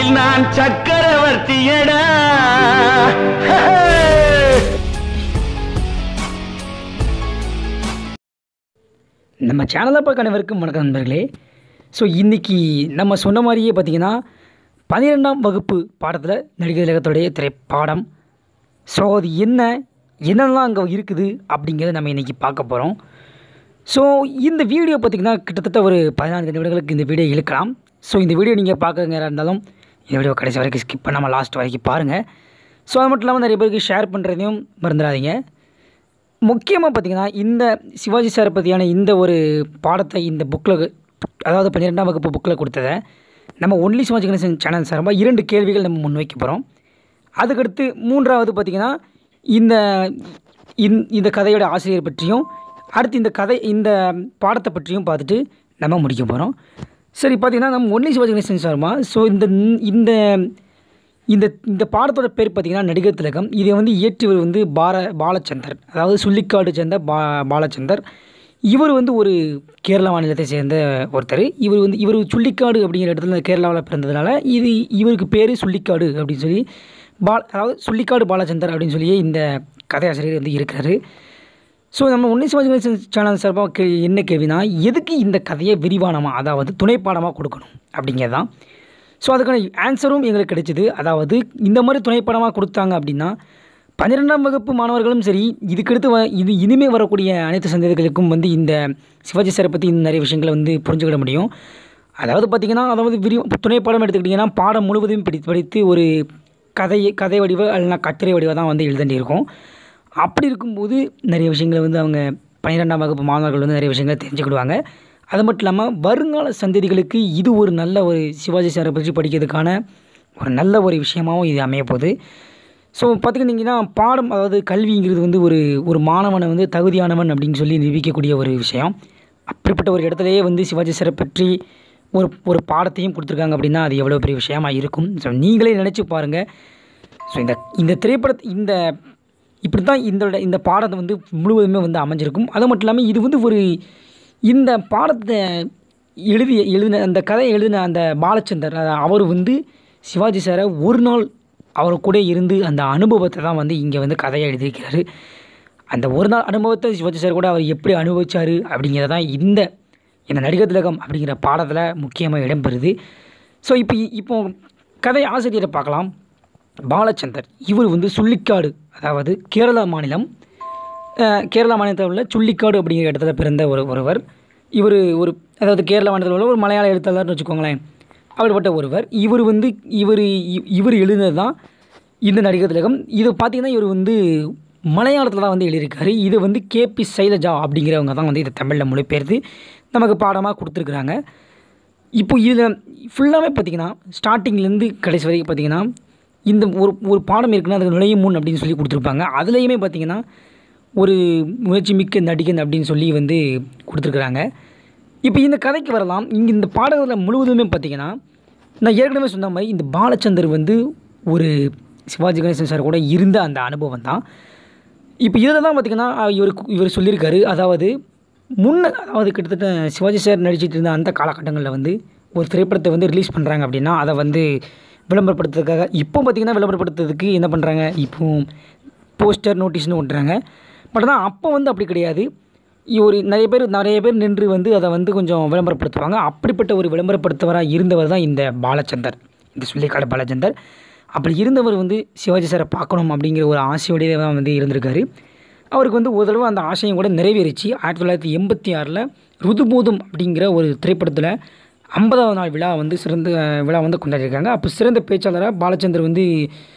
உலகத்தில் நான் சக்கரவர்த்தியடா நம்ம சேனலை பார்க்க அனைவருக்கும் வணக்கம் நண்பர்களே ஸோ இன்றைக்கி நம்ம சொன்ன மாதிரியே பார்த்தீங்கன்னா பன்னிரெண்டாம் வகுப்பு பாடத்தில் நடிகர் திலகத்துடைய திரைப்பாடம் ஸோ அது என்ன என்னெல்லாம் அங்கே இருக்குது அப்படிங்கிறத நம்ம இன்றைக்கி பார்க்க போகிறோம் ஸோ இந்த வீடியோ பார்த்திங்கன்னா கிட்டத்தட்ட ஒரு பதினான்கு நிமிடங்களுக்கு இந்த வீடியோ இழுக்கலாம் ஸோ இந்த வீடியோ நீங்கள் பார்க்குறங்க இருந்தாலும் இந்த வீடியோ கடைசி வரைக்கும் ஸ்கிப் பண்ணாமல் லாஸ்ட் வரைக்கும் பாருங்கள் ஸோ அது மட்டும் இல்லாமல் நிறைய பேருக்கு ஷேர் பண்ணுறதையும் மறந்துடாதீங்க முக்கியமாக பார்த்தீங்கன்னா இந்த சிவாஜி சாரை பற்றியான இந்த ஒரு பாடத்தை இந்த புக்கில் அதாவது பன்னிரெண்டாம் வகுப்பு புக்கில் கொடுத்ததை நம்ம ஒன்லி சிவாஜி கணேசன் சேனல் சார்பாக இரண்டு கேள்விகள் நம்ம முன்வைக்க போகிறோம் அதுக்கடுத்து மூன்றாவது பார்த்திங்கன்னா இந்த இந்த- இந்த கதையோட ஆசிரியர் பற்றியும் அடுத்து இந்த கதை இந்த பாடத்தை பற்றியும் பார்த்துட்டு நம்ம முடிக்க போகிறோம் சரி பார்த்திங்கன்னா நம்ம ஒன்லி சிவாஜி கணேசன் சார்பாக ஸோ இந்த இந்த இந்த இந்த பாடத்தோட பேர் பார்த்திங்கன்னா நடிகர் திலகம் இதை வந்து இயற்றியவர் வந்து பார பாலச்சந்தர் அதாவது சுள்ளிக்காடு சேர்ந்த பா பாலச்சந்தர் இவர் வந்து ஒரு கேரளா மாநிலத்தை சேர்ந்த ஒருத்தர் இவர் வந்து இவர் சுள்ளிக்காடு அப்படிங்கிற இடத்துல கேரளாவில் பிறந்ததுனால இது இவருக்கு பேர் சுள்ளிக்காடு அப்படின்னு சொல்லி பால் அதாவது சுள்ளிக்காடு பாலச்சந்தர் அப்படின்னு சொல்லி இந்த கதையாசிரியர் வந்து இருக்கிறாரு ஸோ நம்ம உன்னை சிவாஜி கணேசன் சேனல் சார்பாக கே என்ன கேள்வினா எதுக்கு இந்த கதையை விரிவானமாக அதாவது துணைப்பாடமாக கொடுக்கணும் அப்படிங்கிறது தான் ஸோ அதுக்கான ஆன்சரும் எங்களுக்கு கிடைச்சிது அதாவது இந்த மாதிரி துணைப்படமாக கொடுத்தாங்க அப்படின்னா பன்னிரெண்டாம் வகுப்பு மாணவர்களும் சரி இதுக்கடுத்து வ இது இனிமேல் வரக்கூடிய அனைத்து சந்ததிகளுக்கும் வந்து இந்த சிவாஜி சாரை பற்றி இந்த நிறைய விஷயங்களை வந்து புரிஞ்சுக்கிட முடியும் அதாவது பார்த்திங்கன்னா அதாவது விரி துணைப்பாடம் எடுத்துக்கிட்டிங்கன்னா பாடம் முழுவதும் பிடி படித்து ஒரு கதை கதை வடிவ இல்லைனா கட்டுரை வடிவ தான் வந்து எழுதண்டி இருக்கும் அப்படி இருக்கும்போது நிறைய விஷயங்களை வந்து அவங்க பன்னிரெண்டாம் வகுப்பு மாணவர்கள் வந்து நிறைய விஷயங்களை தெரிஞ்சுக்கிடுவாங்க அது மட்டும் இல்லாமல் வருங்கால சந்ததிகளுக்கு இது ஒரு நல்ல ஒரு சிவாஜி சாரை பற்றி படிக்கிறதுக்கான ஒரு நல்ல ஒரு விஷயமாகவும் இது அமைய போகுது ஸோ பார்த்துக்கிட்டிங்கன்னா பாடம் அதாவது கல்விங்கிறது வந்து ஒரு ஒரு மாணவனை வந்து தகுதியானவன் அப்படின்னு சொல்லி நிரூபிக்கக்கூடிய ஒரு விஷயம் அப்படிப்பட்ட ஒரு இடத்துலையே வந்து சிவாஜி சாரை பற்றி ஒரு ஒரு பாடத்தையும் கொடுத்துருக்காங்க அப்படின்னா அது எவ்வளோ பெரிய விஷயமா இருக்கும் ஸோ நீங்களே நினச்சி பாருங்கள் ஸோ இந்த இந்த திரைப்படத்தை இந்த இப்படி தான் இந்த இந்த பாடத்தை வந்து முழுவதுமே வந்து அமைஞ்சிருக்கும் அது மட்டும் இல்லாமல் இது வந்து ஒரு இந்த பாடத்தை எழுதிய எழுதின அந்த கதையை எழுதின அந்த பாலச்சந்தர் அஹ், அவர் வந்து சிவாஜி சாரை ஒரு நாள் அவர் கூட இருந்து அந்த அனுபவத்தை தான் வந்து இங்கே வந்து கதையை எழுதியிருக்கிறாரு அந்த ஒரு நாள் அனுபவத்தை சிவாஜி சார் கூட அவர் எப்படி அனுபவிச்சார் அப்படிங்கிறது தான் இந்த இந்த நடிகர் திலகம் அப்படிங்கிற பாடத்தில் முக்கியமாக இடம்பெறுது ஸோ இப்போ இப்போ கதை ஆசிரியரை பார்க்கலாம் பாலச்சந்தர் இவர் வந்து சுள்ளிக்காடு அதாவது கேரளா மாநிலம் அஹ், கேரளா மாநிலத்தில் உள்ள சுள்ளிக்காடு அப்படிங்கிற இடத்துல பிறந்த ஒரு ஒருவர் இவர் ஒரு அதாவது கேரளா மாநிலத்தில் உள்ள ஒரு மலையாள எழுத்தாளர்னு வச்சுக்கோங்களேன் அப்படிப்பட்ட ஒருவர் இவர் வந்து இவர் இவர் எழுதினது தான் இந்த நடிகர் திலகம் இது பார்த்திங்கன்னா இவர் வந்து மலையாளத்தில் தான் வந்து எழுதியிருக்காரு இது வந்து கேபி சைலஜா அப்படிங்கிறவங்க தான் வந்து இதை தமிழில் மொழிபெயர்த்து நமக்கு பாடமாக கொடுத்துருக்குறாங்க இப்போ இதில் ஃபுல்லாகவே பார்த்தீங்கன்னா ஸ்டார்டிங்லேருந்து கடைசி வரைக்கும் பார்த்தீங்கன்னா இந்த ஒரு ஒரு பாடம் இருக்குன்னா அதுக்கு நுழையும் முன் அப்படின்னு சொல்லி கொடுத்துருப்பாங்க அதுலேயுமே பார்த்தீங்கன்னா ஒரு முயற்சி மிக்க நடிகன் அப்படின்னு சொல்லி வந்து கொடுத்துருக்குறாங்க இப்போ இந்த கதைக்கு வரலாம் இங்கே இந்த பாடல்களில் முழுவதுமே பார்த்தீங்கன்னா நான் ஏற்கனவே சொன்ன மாதிரி இந்த பாலச்சந்தர் வந்து ஒரு சிவாஜி கணேசன் சார் கூட இருந்த அந்த அனுபவம் தான் இப்போ இதில் தான் பார்த்திங்கன்னா இவருக்கு இவர் சொல்லியிருக்காரு அதாவது முன்ன அதாவது கிட்டத்தட்ட சிவாஜி சார் நடிச்சிட்டு இருந்த அந்த காலகட்டங்களில் வந்து ஒரு திரைப்படத்தை வந்து ரிலீஸ் பண்ணுறாங்க அப்படின்னா அதை வந்து விளம்பரப்படுத்துறதுக்காக இப்போ பார்த்திங்கன்னா விளம்பரப்படுத்துறதுக்கு என்ன பண்ணுறாங்க இப்போ போஸ்டர் நோட்டீஸ்னு விட்றாங்க பட் ஆனால் அப்போ வந்து அப்படி கிடையாது இ- ஒரு நிறைய பேர் நிறைய பேர் நின்று வந்து அதை வந்து கொஞ்சம் விளம்பரப்படுத்துவாங்க அப்படிப்பட்ட ஒரு விளம்பரப்படுத்துவராக இருந்தவர் தான் இந்த பாலச்சந்தர் இந்த சொல்லிக்காடு பாலச்சந்தர் அப்படி இருந்தவர் வந்து சிவாஜி சாரை பார்க்கணும் அப்படிங்கிற ஒரு ஆசையோடய தான் வந்து இருந்திருக்காரு அவருக்கு வந்து ஒரு தடவை அந்த ஆசையும் கூட நிறைவேறிச்சு ஆயிரத்தி தொள்ளாயிரத்தி எண்பத்தி ஆறில் ருதுபோதும் அப்படிங்கிற ஒரு திரைப்படத்தில் ஐம்பதாவது நாள் விழா வந்து சிறந்த விழா வந்து கொண்டாடிருக்காங்க அப்போ சிறந்த பேச்சாளராக பாலச்சந்தர் வந்து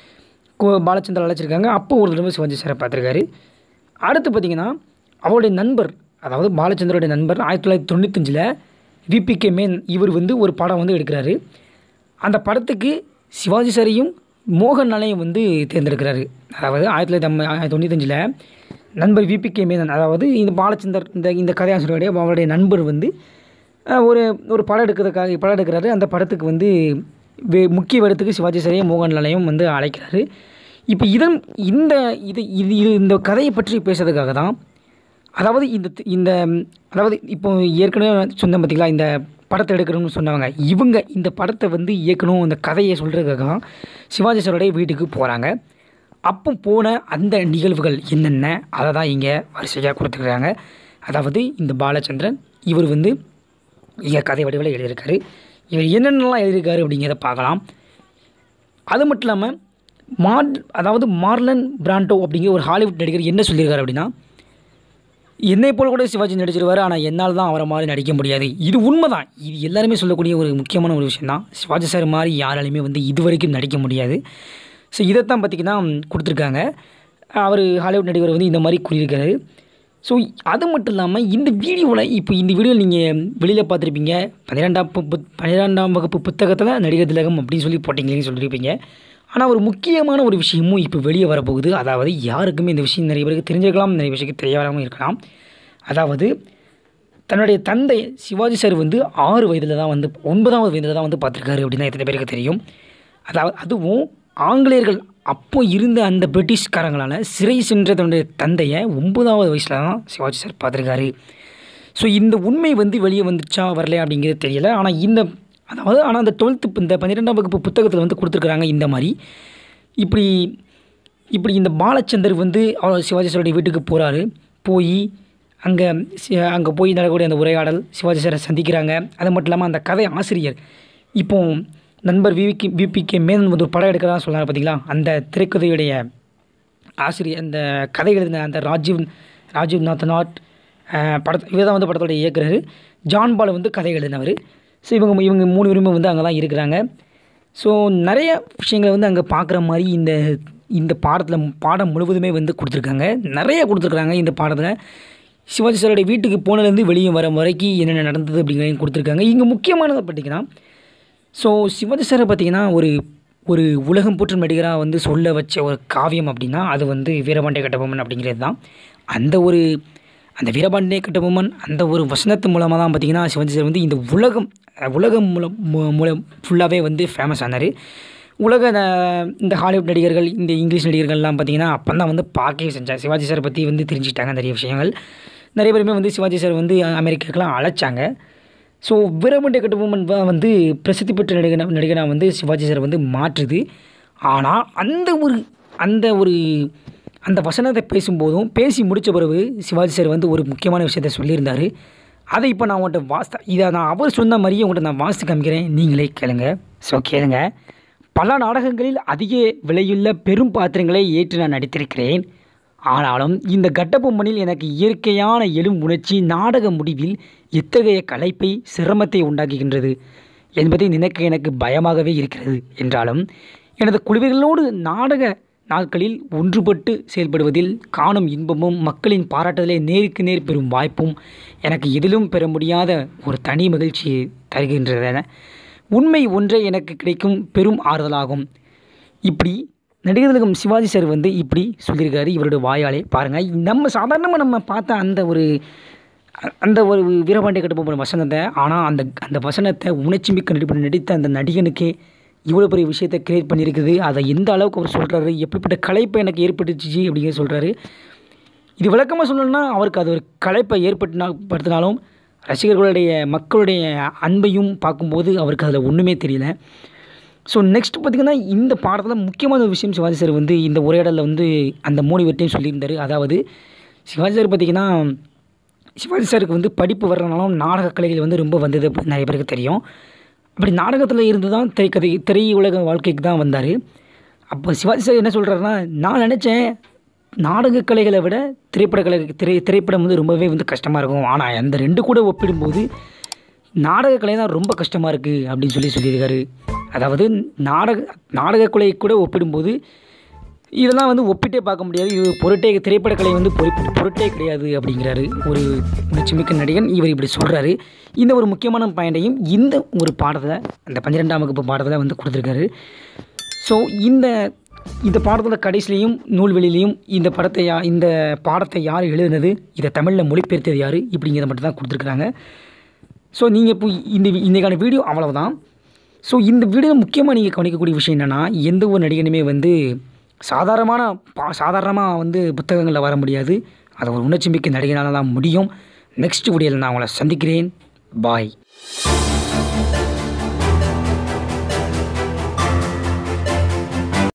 கோ- பாலச்சந்தர் அழைச்சிருக்காங்க அப்போ ஒரு தடவை சிவாஜி சாரை பார்த்துருக்காரு அடுத்து பார்த்திங்கன்னா அவருடைய நண்பர் அதாவது பாலச்சந்தருடைய நண்பர் ஆயிரத்தி தொள்ளாயிரத்தி தொண்ணூத்தஞ்சில் விபிகே மேன் இவர் வந்து ஒரு படம் வந்து எடுக்கிறாரு அந்த படத்துக்கு சிவாஜி சாரையும் மோகன்லாலையும் வந்து தேர்ந்தெடுக்கிறாரு அதாவது ஆயிரத்தி தொள்ளாயிரத்தி ஐம்ப- ஆயிரத்தி தொண்ணூத்தஞ்சில் நண்பர் விபிகே மேனன் அதாவது இந்த பாலச்சந்தர் இந்த இந்த கதையாசிரியருடைய அவருடைய நண்பர் வந்து அஹ், ஒரு ஒரு படம் எடுக்கிறதுக்காக படம் எடுக்கிறாரு அந்த படத்துக்கு வந்து வே முக்கிய வேடத்துக்கு சிவாஜி சாரையும் மோகன்லாலையும் வந்து அழைக்கிறாரு இப்போ இதன் இந்த இது இது இது இந்த கதையை பற்றி பேசுறதுக்காக தான் அதாவது இந்த இந்த அதாவது இப்போ ஏற்கனவே சொன்னேன் பார்த்தீங்களா இந்த படத்தை எடுக்கணும்னு சொன்னவங்க இவங்க இந்த படத்தை வந்து இயக்கணும் அந்த கதையை சொல்கிறதுக்காக தான் சிவாஜி சாரோடைய வீட்டுக்கு போகிறாங்க அப்போ போன அந்த நிகழ்வுகள் என்னென்ன அதை தான் இங்கே வரிசையாக கொடுத்துருக்காங்க அதாவது இந்த பாலச்சந்திரன் இவர் வந்து இங்கே கதை வடிவில் எழுதியிருக்காரு இவர் என்னென்னலாம் எழுதியிருக்காரு அப்படிங்கிறத பார்க்கலாம் அது மட்டும் இல்லாமல் மார் அதாவது மார்லன் பிராண்டோ அப்படிங்கிற ஒரு ஹாலிவுட் நடிகர் என்ன சொல்லியிருக்காரு அப்படின்னா என்னை போல் கூட சிவாஜி நடிச்சிருவார் ஆனால் என்னால் தான் அவரை மாதிரி நடிக்க முடியாது இது உண்மை தான் இது எல்லாருமே சொல்லக்கூடிய ஒரு முக்கியமான ஒரு விஷயம் தான் சிவாஜி சார் மாதிரி யாராலையுமே வந்து இது வரைக்கும் நடிக்க முடியாது ஸோ இதைத்தான் பார்த்திங்கன்னா கொடுத்துருக்காங்க அவர் ஹாலிவுட் நடிகர் வந்து இந்த மாதிரி கூறியிருக்காரு ஸோ அது மட்டும் இல்லாமல் இந்த வீடியோவில் இப்போ இந்த வீடியோவில் நீங்கள் வெளியில் பார்த்துருப்பீங்க பன்னிரெண்டாம் பு- பு- பன்னிரெண்டாம் வகுப்பு புத்தகத்தில் நடிகர் திலகம் அப்படின்னு சொல்லி போட்டிங்களேன்னு சொல்லியிருப்பீங்க ஆனால் ஒரு முக்கியமான ஒரு விஷயமும் இப்போ வெளியே வரப்போகுது அதாவது யாருக்குமே இந்த விஷயம் நிறைய பேருக்கு தெரிஞ்சிருக்கலாம் நிறைய விஷயத்துக்கு தெரியாமல் இருக்கலாம் அதாவது தன்னுடைய தந்தை சிவாஜி சார் வந்து ஆறு வயதில் தான் வந்து ஒன்பதாவது வயதில் தான் வந்து பார்த்துருக்காரு அப்படின்னு எத்தனை பேருக்கு தெரியும் அதாவது அதுவும் ஆங்கிலேயர்கள் அப்போ இருந்த அந்த பிரிட்டிஷ்காரங்களால் சிறை சென்ற தன்னுடைய தந்தையை ஒன்பதாவது வயசில் தான் சிவாஜி சார் பார்த்துருக்காரு ஸோ இந்த உண்மை வந்து வெளியே வந்துச்சா வரலையா அப்படிங்கிறது தெரியல ஆனால் இந்த அதாவது ஆனால் அந்த டுவெல்த்து இந்த பன்னிரெண்டாம் வகுப்பு புத்தகத்தில் வந்து கொடுத்துருக்குறாங்க இந்த மாதிரி இப்படி இப்படி இந்த பாலச்சந்தர் வந்து அவர் சிவாஜி சாருடைய வீட்டுக்கு போகிறாரு போய் அங்கே அங்கே போய் நடக்கக்கூடிய அந்த உரையாடல் சிவாஜி சாரை சந்திக்கிறாங்க அது மட்டும் இல்லாமல் அந்த கதை ஆசிரியர் இப்போ நண்பர் விவிக்கு விபிகே மேனன் வந்து ஒரு படம் எடுக்கிறான்னு சொன்னார் பார்த்தீங்களா அந்த திரைக்கதையுடைய ஆசிரியர் அந்த கதை எழுதின அந்த ராஜீவ் ராஜீவ் நாத்நாத் படத்தை இவர் தான் வந்து படத்தோட இயக்குறாரு ஜான் பால் வந்து கதை எழுதினவர் ஸோ இவங்க இவங்க மூணு பேருமே வந்து அங்கே தான் இருக்கிறாங்க ஸோ நிறைய விஷயங்களை வந்து அங்கே பார்க்குற மாதிரி இந்த இந்த பாடத்தில் பாடம் முழுவதுமே வந்து கொடுத்துருக்காங்க நிறைய கொடுத்துருக்குறாங்க இந்த பாடத்தில் சிவாஜி சாரோடைய வீட்டுக்கு போனதுலேருந்து வெளியே வர வரைக்கும் என்னென்ன நடந்தது அப்படிங்கிறதையும் கொடுத்துருக்காங்க இங்கே முக்கியமானதை பார்த்தீங்கன்னா ஸோ சிவாஜி சாரை பார்த்தீங்கன்னா ஒரு ஒரு உலகம் போற்றும் நடிகராக வந்து சொல்ல வச்ச ஒரு காவியம் அப்படின்னா அது வந்து வீரபாண்டிய கட்டபொம்மன் அப்படிங்கிறது தான் அந்த ஒரு அந்த வீரபாண்டிய கட்டபொம்மன் அந்த ஒரு வசனத்து மூலமாக தான் பார்த்தீங்கன்னா சிவாஜி சார் வந்து இந்த உலகம் அஹ், உலகம் மூலம் மூ- மூலம் ஃபுல்லாகவே வந்து ஃபேமஸ் ஆனார் உலக அஹ், இந்த ஹாலிவுட் நடிகர்கள் இந்த இங்கிலீஷ் நடிகர்கள்லாம் பார்த்தீங்கன்னா அப்போ தான் வந்து பார்க்கவே செஞ்சாங்க சிவாஜி சார் பற்றி வந்து தெரிஞ்சுக்கிட்டாங்க நிறைய விஷயங்கள் நிறைய பேருமே வந்து சிவாஜி சார் வந்து அமெரிக்காக்கெலாம் அழைச்சாங்க ஸோ வீரபாண்டிய கட்டபொம்மன் வ- வந்து பிரசித்தி பெற்ற நடிகனா நடிகனாக வந்து சிவாஜி சார் வந்து மாற்றுது ஆனால் அந்த ஒரு அந்த ஒரு அந்த வசனத்தை பேசும்போதும் பேசி முடித்த பிறகு சிவாஜி சார் வந்து ஒரு முக்கியமான விஷயத்தை சொல்லியிருந்தார் அதை இப்போ நான் உங்கள்கிட்ட வாஸ்த இதை நான் அவர் சொன்ன மாதிரியே உங்கள்கிட்ட நான் வாசித்து காமிக்கிறேன் நீங்களே கேளுங்க ஸோ கேளுங்க பல நாடகங்களில் அதிக விலையுள்ள பெரும் பாத்திரங்களை ஏற்று நான் நடித்திருக்கிறேன் ஆனாலும் இந்த கட்டபொம்மனில் எனக்கு இயற்கையான எழும் உணர்ச்சி நாடக முடிவில் எத்தகைய களைப்பை சிரமத்தை உண்டாக்குகின்றது என்பதை நினைக்க எனக்கு பயமாகவே இருக்கிறது என்றாலும் எனது குழுவிகளோடு நாடக நாட்களில் ஒன்றுபட்டு செயல்படுவதில் காணும் இன்பமும் மக்களின் பாராட்டுதலை நேருக்கு நேர் பெறும் வாய்ப்பும் எனக்கு எதிலும் பெற முடியாத ஒரு தனி மகிழ்ச்சியை தருகின்றன உண்மை ஒன்றே எனக்கு கிடைக்கும் பெரும் ஆறுதலாகும் இப்படி நடிகர் திலகம் சிவாஜி சார் வந்து இப்படி சொல்லியிருக்காரு இவருடைய வாயாலே பாருங்கள் நம்ம சாதாரணமாக நம்ம பார்த்த அந்த ஒரு அ- அந்த ஒரு வீரபாண்டிய கட்டபொம்மன் வசனத்தை ஆனால் அந்த அந்த வசனத்தை உணர்ச்சி மிக்க நடிப்பு நடித்த அந்த நடிகனுக்கே இவ்வளோ பெரிய விஷயத்தை கிரியேட் பண்ணியிருக்குது அதை எந்த அளவுக்கு அவர் சொல்கிறாரு எப்படிப்பட்ட கலைப்பை எனக்கு ஏற்பட்டுச்சு அப்படிங்கிற சொல்கிறாரு இது விளக்கமாக சொல்லணும்னா அவருக்கு அது ஒரு கலைப்பை ஏற்பட்டுனா படுத்தினாலும் ரசிகர்களுடைய மக்களுடைய அன்பையும் பார்க்கும்போது அவருக்கு அதில் ஒன்றுமே தெரியல ஸோ நெக்ஸ்ட் பார்த்திங்கன்னா இந்த பாடத்தில் முக்கியமான ஒரு விஷயம் சிவாஜி சார் வந்து இந்த உரையாடலில் வந்து அந்த மூணு பேர்ட்டையும் சொல்லியிருந்தார் அதாவது சிவாஜி சார் பார்த்திங்கன்னா சிவாஜி சாருக்கு வந்து படிப்பு வர்றதுனாலும் நாடக கலைகள் வந்து ரொம்ப வந்தது அப்படின்னு நிறைய பேருக்கு தெரியும் அப்படி நாடகத்தில் இருந்து தான் திரைக்கதை திரையுலக வாழ்க்கைக்கு தான் வந்தார் அப்போ சிவாஜி சார் என்ன சொல்கிறாருன்னா நான் நினச்சேன் நாடக கலைகளை விட திரைப்பட கலை திரை திரைப்படம் வந்து ரொம்பவே வந்து கஷ்டமாக இருக்கும் ஆனால் அந்த ரெண்டு கூட ஒப்பிடும்போது நாடக கலை தான் ரொம்ப கஷ்டமாக இருக்குது அப்படின்னு சொல்லி சொல்லியிருக்காரு அதாவது நாடக நாடக கலை கூட ஒப்பிடும்போது இதெல்லாம் வந்து ஒப்பிட்டே பார்க்க முடியாது இது பொருட்டே திரைப்படக்கலை வந்து பொரு- பொருட்டே கிடையாது அப்படிங்கிறாரு ஒரு உணர்ச்சிமிக்க நடிகன் இவர் இப்படி சொல்கிறாரு இந்த ஒரு முக்கியமான பாயிண்டையும் இந்த ஒரு பாடத்தில் அந்த பன்னிரெண்டாம் வகுப்பு பாடத்தில் வந்து கொடுத்துருக்காரு ஸோ இந்த இந்த பாடத்தோட கடைசிலையும் நூல்வெளியிலையும் இந்த படத்தை யா இந்த பாடத்தை யார் எழுதுனது இதை தமிழில் மொழிபெயர்த்தது யார் இப்படிங்கிறத மட்டும் தான் கொடுத்துருக்குறாங்க ஸோ நீங்கள் இப்போ இந்த இன்றைக்கான வீடியோ அவ்வளவுதான் ஸோ இந்த வீடியோ முக்கியமாக நீங்கள் கவனிக்கக்கூடிய விஷயம் என்னென்னா எந்த ஒரு நடிகனுமே வந்து சாதாரணமான பா சாதாரணமாக வந்து புத்தகங்களில் வர முடியாது அது ஒரு உணர்ச்சி மிக்க நடிகனால் தான் முடியும் நெக்ஸ்ட் வீடியோவில் நான் உங்களை சந்திக்கிறேன் பாய்